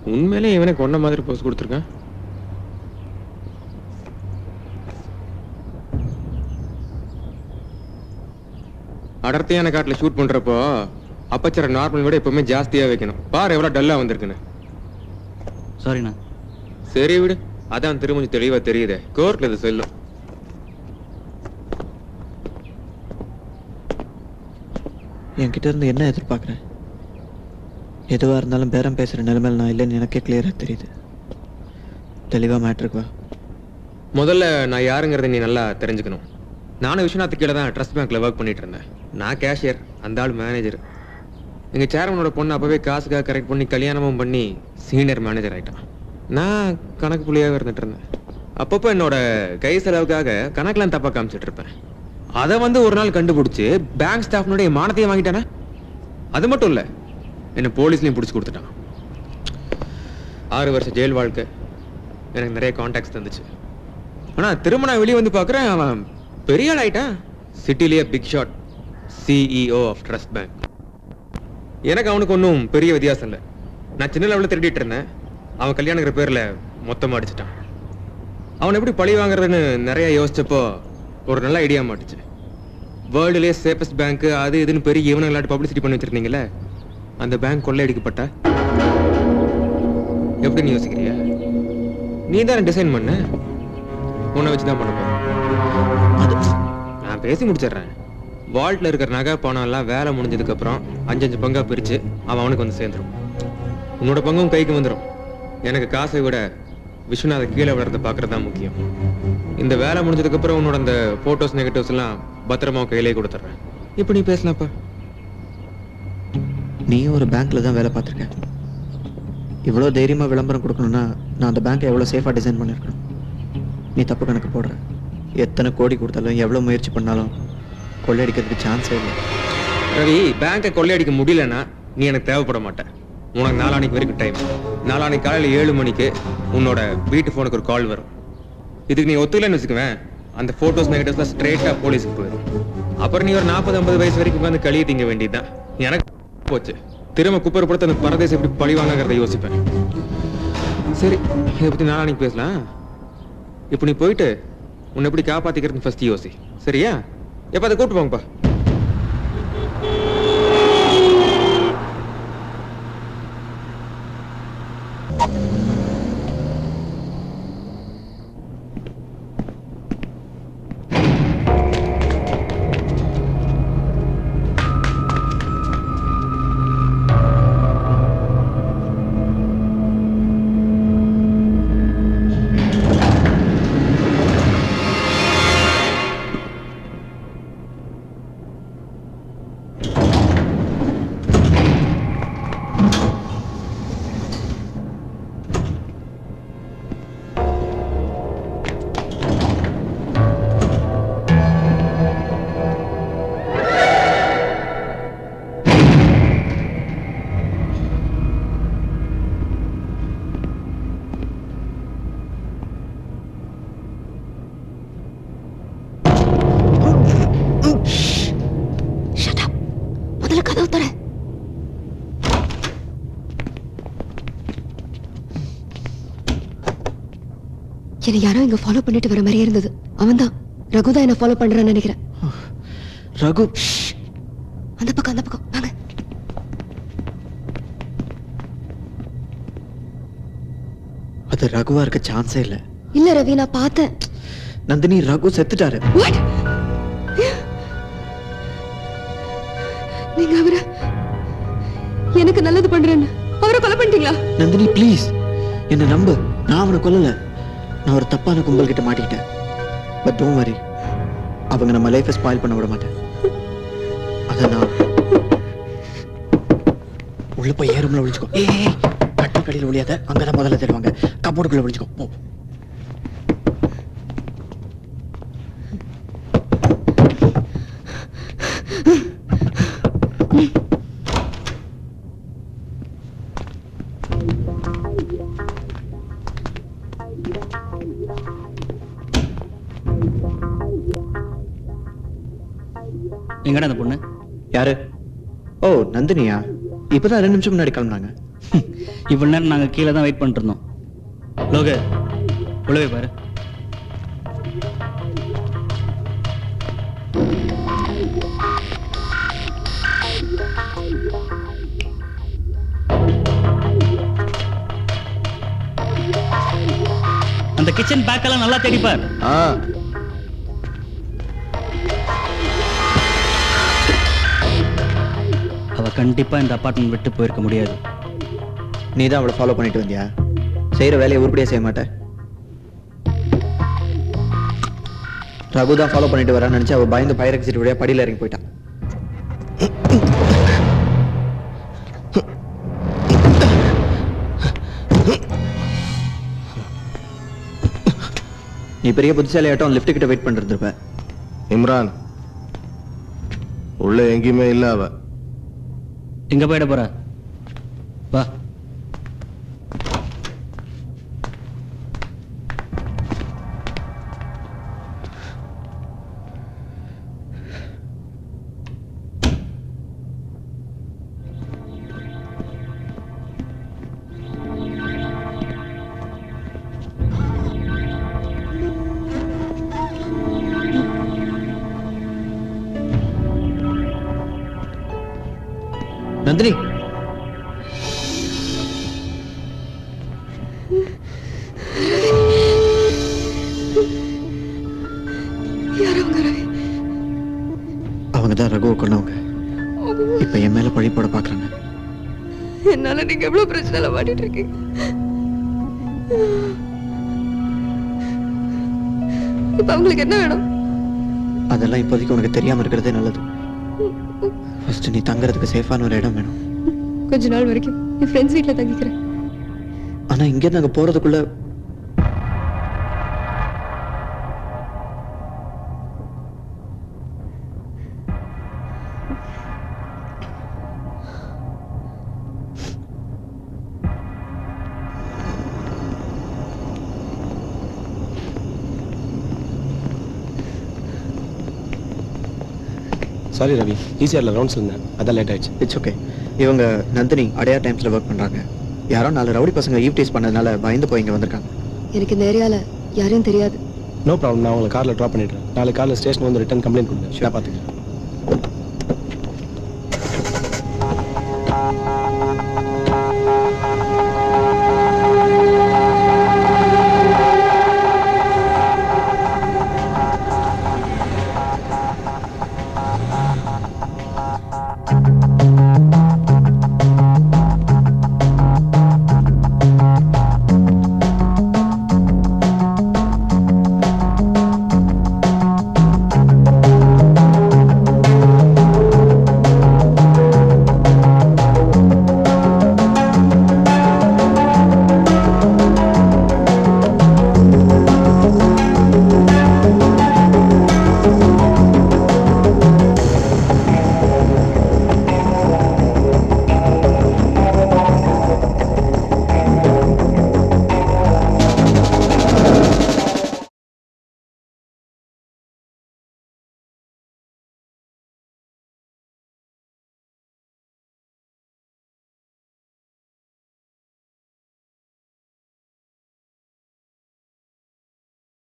உண்மையிலே இவனே கொன்ன மாதிரி போஸ் கொடுத்துருக்கான் அடர்த்தியான காட்டில் ஷூட் பண்றப்போ அப்பச்சரை நார்மல் விட எப்பவுமே ஜாஸ்தியா வைக்கணும் பாரு எவ்வளவு டல்லா வந்திருக்குன்னு சாரிண்ணா சரி விடு அதான் திரும்ப தெளிவா தெரியுதே கோர்ட்ல இது சொல்லும் என்கிட்ட இருந்து என்ன எதிர்பார்க்குறேன் எதுவாக இருந்தாலும் பேரம் பேசுகிற நிலைமையில் நான் இல்லைன்னு எனக்கே கிளியராக தெரியுது தெளிவாக மேட்ருக்கு வா முதல்ல நான் யாருங்கிறத நீ நல்லா தெரிஞ்சுக்கணும் நானும் விஸ்வநாத் கீழே தான் ட்ரஸ்ட் பேங்க்ல ஒர்க் பண்ணிட்டு இருந்தேன் நான் கேஷியர் அந்த ஆள் மேனேஜர் எங்க சேர்மனோட பொண்ணு அப்பவே காசுக்காக கரெக்ட் பண்ணி கல்யாணமும் பண்ணி சீனியர் மேனேஜர் ஆயிட்டான் நான் கணக்கு புள்ளியாக இருந்துட்டு இருந்தேன் அப்பப்போ என்னோட கை செலவுக்காக கணக்கெல்லாம் தப்பா காமிச்சிட்டு இருப்பேன் அதை வந்து ஒரு நாள் கண்டுபிடிச்சு பேங்க் ஸ்டாஃப்னுடைய மானத்தையும் வாங்கிட்டானே அது மட்டும் இல்லை என்னை போலீஸ்லையும் பிடிச்சி கொடுத்துட்டான் ஆறு வருஷம் ஜெயில் வாழ்க்கை எனக்கு நிறைய கான்டாக்ட்ஸ் தந்துச்சு ஆனா திரும்ப நான் வெளியே வந்து பார்க்குறேன் அவன் பெரிய ஆள் ஆயிட்டான் சிட்டிலேயே big shot CEO of trust bank எனக்கு அவனுக்கு ஒன்றும் பெரிய வித்தியாசம் இல்லை நான் சின்ன லெவலில் திருடிட்டு இருந்தேன் அவன் கல்யாணங்கிற பேரில் மொத்தமாக அடிச்சிட்டான் அவன் எப்படி பழி வாங்குறதுன்னு நிறைய யோசிச்சப்போ ஒரு நல்ல ஐடியா மாட்டுச்சு வேர்ல்டுலேயே சேஃபஸ்ட் பேங்க் அது இதுன்னு பெரிய இவனுங்களாட்டு பப்ளிசிட்டி பண்ணி வச்சிருந்தீங்கல்ல அந்த பேங்க் கொள்ளையடிக்கப்பட்ட எப்படி நீ யோசிக்கிறியா நீ தான் டிசைன் பண்ண உன்னை வச்சு தான் பண்ண போறேன் அது நான் பேசி முடிச்சிடுறேன் வால்ட்ல இருக்கிற நகை பணம் எல்லாம் வேலை முடிஞ்சதுக்கு அப்புறம் அஞ்சு அஞ்சு பங்கா பிரிச்சு அவன் அவனுக்கு வந்து சேர்ந்துரும் உன்னோட பங்கும் கைக்கு வந்துடும் எனக்கு காசை விட விஸ்வநாத கீழே விழுறத பார்க்கறது தான் முக்கியம் இந்த வேலை முடிஞ்சதுக்கு அப்புறம் உன்னோட அந்த போட்டோஸ் நெகட்டிவ்ஸ் எல்லாம் பத்திரமா உன் கையிலே கொடுத்துட்றேன் இப்போ நீ பேசலாம்ப்பா நீ ஒரு பேங்க்கில் தான் வேலை பார்த்துருக்க இவ்வளோ தைரியமாக விளம்பரம் கொடுக்கணும்னா நான் அந்த பேங்க்கை எவ்வளோ சேஃபாக டிசைன் பண்ணியிருக்கணும் நீ தப்பு கணக்கு போடுற எத்தனை கோடி கொடுத்தாலும் எவ்வளோ முயற்சி பண்ணாலும் கொள்ளையடிக்கிறதுக்கு சான்ஸே இல்லை ரவி பேங்கை கொள்ளையடிக்க முடியலன்னா நீ எனக்கு தேவைப்பட மாட்டேன் உனக்கு நாளானைக்கு வரைக்கும் டைம் நாளானைக்கு காலையில் ஏழு மணிக்கு உன்னோட வீட்டு ஃபோனுக்கு ஒரு கால் வரும் இதுக்கு நீ ஒத்துக்கலைன்னு வச்சுக்குவேன் அந்த ஃபோட்டோஸ் நெகட்டிவ்ஸ்லாம் ஸ்ட்ரெயிட்டாக போலீஸுக்கு போயிடும் அப்புறம் நீ ஒரு நாற்பது ஐம்பது வயசு வரைக்கும் உட்காந்து களிய திங்க வேண்டியதுதான் எனக்கு போச்சு திரும்ப குப்பரப்படுத்த அந்த பரதேசம் எப்படி பழி வாங்கங்கிறத யோசிப்பேன் சரி இதை பற்றி நாளானைக்கு பேசலாம் இப்போ நீ போயிட்டு உன்னை எப்படி காப்பாத்திக்கிறதுன்னு ஃபர்ஸ்ட் யோசி சரியா எப்போ அதை கூப்பிட்டு போங்கப்பா முதல்ல கதவு தர என்னை யாரோ இங்க ஃபாலோ பண்ணிட்டு வர மாதிரியே இருந்தது அவன்தான் ரகுதான் என்ன ஃபாலோ பண்றான்னு நினைக்கிறேன் ரகு அந்த பக்கம் அந்த பக்கம் வாங்க அது ரகுவா இருக்க சான்ஸே இல்லை இல்ல ரவி நான் பார்த்தேன் நந்தினி ரகு செத்துட்டாரு What? நீங்க அவரை எனக்கு நல்லது பண்றேன்னு அவரை கொலை பண்ணிட்டீங்களா நந்தினி ப்ளீஸ் என்னை நம்பு நான் அவனை கொல்லல நான் ஒரு தப்பான கும்பல் கிட்ட மாட்டிக்கிட்டேன் பட் டோன்ட் வரி அவங்க நம்ம லைஃப்பை ஸ்பாயில் பண்ண விட மாட்டேன் அதை நான் உள்ள போய் ஏ ரூம்ல ஒளிச்சுக்கோ ஏய் ஏய், ஏய் கட்டில் கடியில் ஒளியாத அங்கதான் முதல்ல தேடுவாங்க கப்போர்டுக்குள்ள ஒளிச்சுக்கோ போ எங்கடா அந்த பொண்ணு யாரு ஓ நந்தினியா இப்பதான் ரெண்டு நிமிஷம் முன்னாடி கிளம்புனாங்க இவ்வளோ நேரம் நாங்கள் கீழே தான் வெயிட் பண்ணிட்டு இருந்தோம் லோக உள்ளவே பாரு அந்த கிச்சன் பேக்கெல்லாம் நல்லா தேடிப்பார் ஆ அவ கண்டிப்பா இந்த அபார்ட்மெண்ட் விட்டு போயிருக்க முடியாது நீ தான் அவளை ஃபாலோ பண்ணிட்டு வந்தியா செய்கிற வேலையை உருப்படியாக செய்ய மாட்டேன் ரகு தான் ஃபாலோ பண்ணிட்டு வரான்னு நினச்சி அவள் பயந்து ஃபயர் எக்ஸிட் வழியாக படியில் இறங்கி போயிட்டான் நீ பெரிய புத்திசாலியாட்டம் லிஃப்ட் கிட்ட வெயிட் பண்ணிருந்திருப்ப இம்ரான் உள்ள எங்கேயுமே இல்ல அவ எங்க போயிட போற வா நந்தினி யார் அவங்க ரவி அவங்க தான் ரகுவை கொண்டவங்க இப்போ என் மேலே பழி போட பார்க்குறாங்க என்னால நீங்க எவ்வளவு பிரச்சனை மாட்டிட்டு இருக்கீங்க இப்ப அவங்களுக்கு என்ன வேணும் அதெல்லாம் இப்போதைக்கு உனக்கு தெரியாமல் இருக்கிறதே நல்லது ஃபர்ஸ்ட் நீ தங்குறதுக்கு சேஃபான ஒரு இடம் வேணும் கொஞ்ச நாள் வரைக்கும் என் ஃப்ரெண்ட்ஸ் வீட்ல தங்கிக்கிறேன் ஆனால் இங்கேருந்து அங்கே போகிறதுக்குள்ள சாரி ரவி ஈஸியாரில் ரவுண்ட்ஸ் இருந்தேன் அதான் லேட் ஆயிடுச்சு இட்ஸ் ஓகே இவங்க நந்தினி அடையார் டைம்ஸில் ஒர்க் பண்ணுறாங்க யாரோ நாலு ரவுடி பசங்க ஈவ் டேஸ் பண்ணதுனால பயந்து போய் இங்கே வந்திருக்காங்க எனக்கு இந்த ஏரியால யாரையும் தெரியாது நோ ப்ராப்ளம் நான் உங்களை காரில் ட்ராப் பண்ணிடுறேன் நாளைக்கு காலையில் ஸ்டேஷன் வந்து ரிட்டன் கம்ப்ளைண்ட் கொடுங்க நான் பார்த்துக்கிறேன்